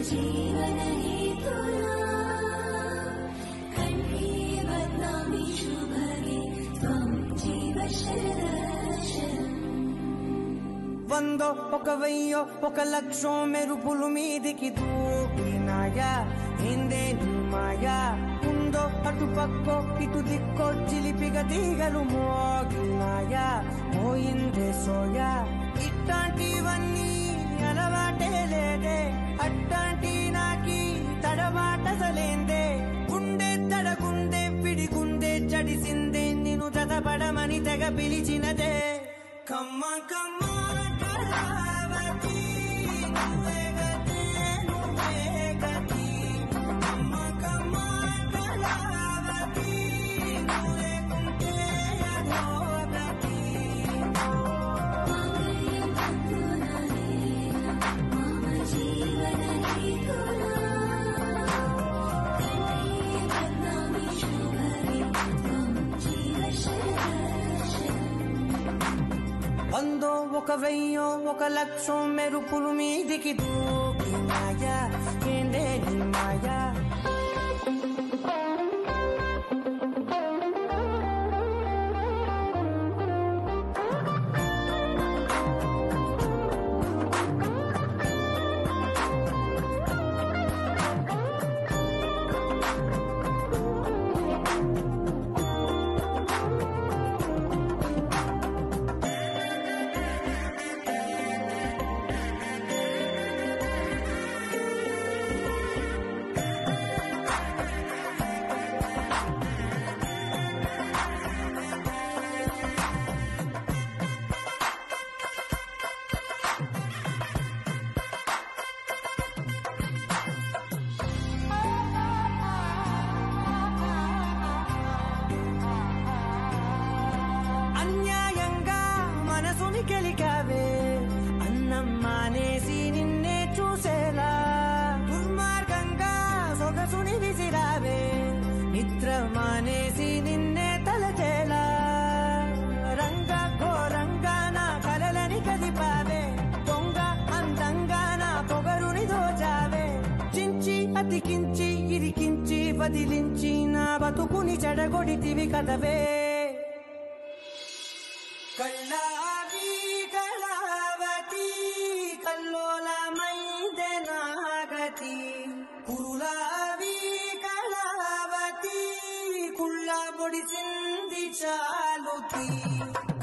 జీవన హేతునా కంఠే బధ్నామి శుభగే త్వం జీవ శరదర్శనం వందో ఒక వెయ్యో ఒక లక్షో మెరుపులు మీదికి దూకినాయా ఏందే నీ మాయా ఉందో అటు పక్కో ఇటు దిక్కో చిలిపిగ తీగలు మోగినాయా మోయిందే సోయా ఇట్లాంటివన్నీ అలవాటే లేదే అట్టాంటి నాకి తడబాటసలేందే గుండె తడగుండె పిడిగుండె చడిసిందే నిన్ను చదపడమని తెగ పిలిచినదే కమ్మ కమ్మ కళావతి, నువ్వే గతి, నువ్వే గతి. కమ్మ కమ్మ కళావతి, నువ్వే కుంటే అధోగతి. మాంగళ్యం తంతుననేన మమ జీవన హేతునా కంఠే బధ్నామి శుభగే త్వం జీవ శరదర్శనం వందో ఒక వెయ్యో ఒక లక్షం మెరుపులు మీదికి దూకినాయా ఏందే నీ మాయా అన్యాయంగా మనసుని గెలికావే అన్నం మానేసి నిన్నే చూసేలా దుర్మార్గంగా సొగసుని విసిరావే నిద్ర మానేసి నిన్నే తలచేలా రంగ ఘోరంగా నా కలలని కదిపావే దొంగ అందంగా నా పొగరుని దోచావే చించి అతికించి ఇరికించి వదిలించి నా బతుకుని చెడగొడితివి కదవే కళ్ళావి కళావతి కల్లోలమైందే నాగతి కురులావి కళావతి కుళ్ళ పొడిసింది చాలుతి